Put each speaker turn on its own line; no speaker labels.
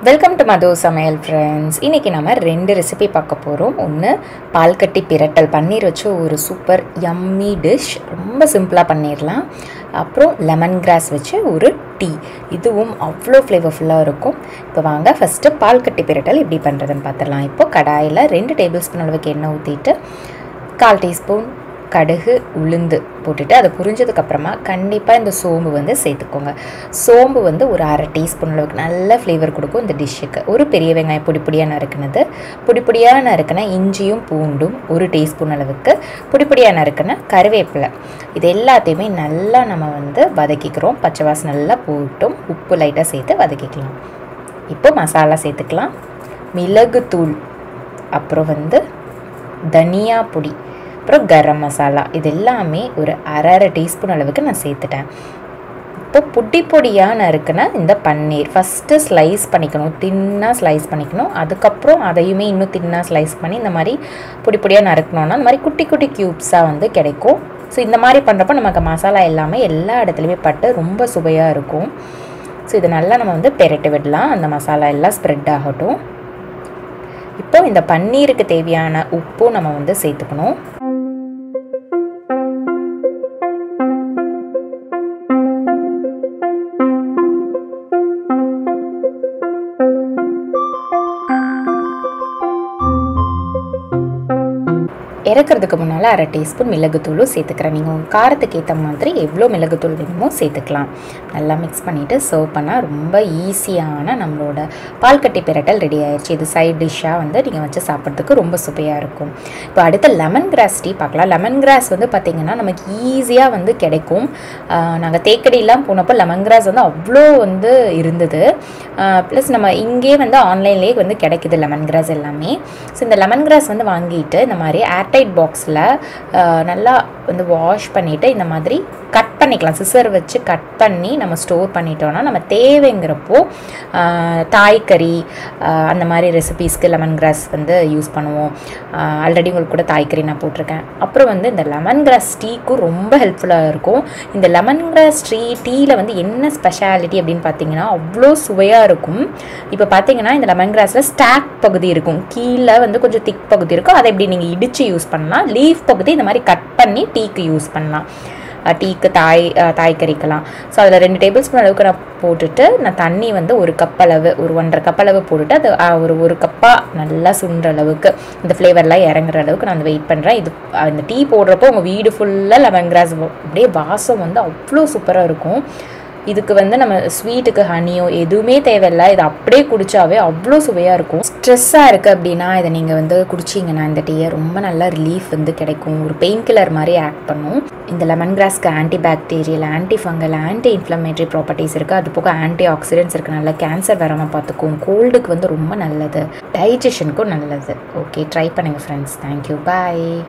welcome to மது சமையல் friends இன்றைக்கி நம்ம ரெண்டு ரெசிபி பார்க்க போகிறோம் ஒன்று பால்கட்டி பிரட்டல் பன்னீர் வச்சு ஒரு சூப்பர் யம்மி டிஷ் ரொம்ப சிம்பிளாக பண்ணிடலாம் அப்புறம் லெமன் கிராஸ் வச்சு ஒரு டீ இதுவும் அவ்வளோ ஃப்ளேவர்ஃபுல்லாக இருக்கும் இப்போ வாங்க ஃபஸ்ட்டு பால்கட்டி பிரட்டல் எப்படி பண்ணுறதுன்னு பார்த்துடலாம் இப்போ கடாயில் ரெண்டு டேபிள் ஸ்பூன் அளவுக்கு எண்ணெய் ஊற்றிட்டு கால் டீஸ்பூன் கடுகு உளுந்து போட்டுட்டு அதை புரிஞ்சதுக்கப்புறமா கண்டிப்பாக இந்த சோம்பு வந்து சேர்த்துக்கோங்க சோம்பு வந்து ஒரு அரை டீஸ்பூன் அளவுக்கு நல்ல ஃப்ளேவர் கொடுக்கும் இந்த டிஷ்ஷுக்கு ஒரு பெரிய வெங்காயம் பொடி பொடியாக நறுக்குனது பொடி பொடியாக நறுக்கின இஞ்சியும் பூண்டும் ஒரு டீஸ்பூன் அளவுக்கு பொடி பொடியாக நறுக்கின கருவேப்பிலை இது எல்லாத்தையுமே நல்லா நம்ம வந்து வதக்கிக்கிறோம் பச்சை வாசம் நல்லா போட்டும் உப்பு லைட்டாக சேர்த்து வதக்கிக்கலாம் இப்போ மசாலா சேர்த்துக்கலாம் மிளகுத்தூள் அப்புறம் வந்து தனியா பொடி அப்புறம் கரம் மசாலா இது எல்லாமே ஒரு அரை அரை டீஸ்பூன் அளவுக்கு நான் சேர்த்துட்டேன் இப்போ பொடி பொடியாக நறுக்குன இந்த பன்னீர் ஃபஸ்ட்டு ஸ்லைஸ் பண்ணிக்கணும் தின்னாக ஸ்லைஸ் பண்ணிக்கணும் அதுக்கப்புறம் அதையுமே இன்னும் தின்னாக ஸ்லைஸ் பண்ணி இந்த மாதிரி பொடி பொடியாக நறுக்கணுன்னா இந்த மாதிரி குட்டி குட்டி க்யூப்ஸாக வந்து கிடைக்கும் ஸோ இந்த மாதிரி பண்ணுறப்போ நமக்கு மசாலா எல்லாமே எல்லா இடத்துலையுமே பட்டு ரொம்ப சுவையாக இருக்கும் ஸோ இது நல்லா நம்ம வந்து பெரட்டு விடலாம் அந்த மசாலா எல்லாம் ஸ்ப்ரெட் ஆகட்டும் இப்போ இந்த பன்னீருக்கு தேவையான உப்பும் நம்ம வந்து சேர்த்துக்கணும் இறக்கிறதுக்கு முன்னால் அரை டீஸ்பூன் மிளகுத்தூளும் சேர்த்துக்கிறேன் நீங்கள் உங்கள் காரத்துக்கு ஏற்ற மாதிரி எவ்வளோ மிளகுத்தூள் வேணுமோ சேர்த்துக்கலாம் நல்லா மிக்ஸ் பண்ணிவிட்டு சர்வ் பண்ணால் ரொம்ப ஈஸியான நம்மளோட பால்கட்டி பிரட்டல் ரெடி ஆயிடுச்சு இது சைட் டிஷ்ஷாக வந்து நீங்கள் வச்சு சாப்பிட்றதுக்கு ரொம்ப சுவையாக இருக்கும் இப்போ அடுத்து லெமன் கிராஸ் டீ பார்க்கலாம் லெமன் கிராஸ் வந்து பார்த்திங்கன்னா நமக்கு ஈஸியாக வந்து கிடைக்கும் நாங்கள் தேக்கடியெலாம் போனப்போ லெமன் கிராஸ் வந்து அவ்வளோ வந்து இருந்தது ப்ளஸ் நம்ம இங்கே வந்து ஆன்லைன்லேயே வந்து கிடைக்குது லெமன் கிராஸ் எல்லாமே ஸோ இந்த லெமன் கிராஸ் வந்து வாங்கிட்டு இந்த மாதிரி ஏர்டைட் பாக்ஸில் நல்லா வந்து வாஷ் பண்ணிவிட்டு இந்த மாதிரி கட் பண்ணிக்கலாம் சிசர் வச்சு கட் பண்ணி நம்ம ஸ்டோர் பண்ணிட்டோன்னா நம்ம தேவைங்கிறப்போ தாய்க்கறி அந்த மாதிரி ரெசிபீஸ்க்கு லெமன் கிராஸ் வந்து யூஸ் பண்ணுவோம் ஆல்ரெடி உங்களுக்கு கூட தாய்க்கறி நான் போட்டிருக்கேன் அப்புறம் வந்து இந்த லெமன் கிராஸ் டீக்கும் ரொம்ப ஹெல்ப்ஃபுல்லாக இருக்கும் இந்த லெமன் கிராஸ் டீ டீயில் வந்து என்ன ஸ்பெஷாலிட்டி அப்படின்னு பார்த்தீங்கன்னா அவ்வளோ சுவையாக இருக்கும் இப்போ பார்த்தீங்கன்னா இந்த லெமன் கிராஸில் ஸ்டாக் பகுதி இருக்கும் கீழே வந்து கொஞ்சம் திக் பகுதி இருக்கும் அதை எப்படி நீங்கள் இடித்து யூஸ் பண்ணலாம் லீஃப் பகுதி இந்த மாதிரி கட் பண்ணி டீக்கு யூஸ் பண்ணலாம் டீக்கு தாய் தாய்க்கறிக்கலாம் ஸோ அதில் ரெண்டு டேபிள் ஸ்பூன் அளவுக்கு நான் போட்டுட்டு நான் தண்ணி வந்து ஒரு கப் அளவு ஒரு ஒன்றரை கப் அளவு போட்டுட்டு அது ஒரு ஒரு கப்பாக நல்லா சுண்டுற அளவுக்கு இந்த ஃப்ளேவர்லாம் இறங்குற அளவுக்கு நான் வந்து வெயிட் பண்ணுறேன் இது அந்த டீ போடுறப்போ உங்கள் வீடு ஃபுல்லாக லெமன் கிராஸ் அப்படியே வாசம் வந்து அவ்வளோ சூப்பராக இருக்கும் இதுக்கு வந்து நம்ம ஸ்வீட்டுக்கு ஹனியோ எதுவுமே தேவையில்லை இதை அப்படியே குடித்தாவே அவ்வளோ சுவையாக இருக்கும் ஸ்ட்ரெஸ்ஸாக இருக்குது அப்படின்னா இதை நீங்கள் வந்து குடிச்சிங்கன்னா இந்த டீயை ரொம்ப நல்லா ரிலீஃப் வந்து கிடைக்கும் ஒரு பெயின் கில்லர் மாதிரி ஆக்ட் பண்ணும் இந்த லெமன் கிராஸ்க்கு anti bacterial anti fungal anti inflammatory properties இருக்குது அது போக ஆன்டி ஆக்சிடென்ட்ஸ் இருக்குது நல்லா கேன்சர் வராமல் பார்த்துக்கும் கோல்டுக்கு வந்து ரொம்ப நல்லது டைஜஷனுக்கும் நல்லது ஓகே ட்ரை பண்ணுங்கள் ஃப்ரெண்ட்ஸ் தேங்க்யூ பாய்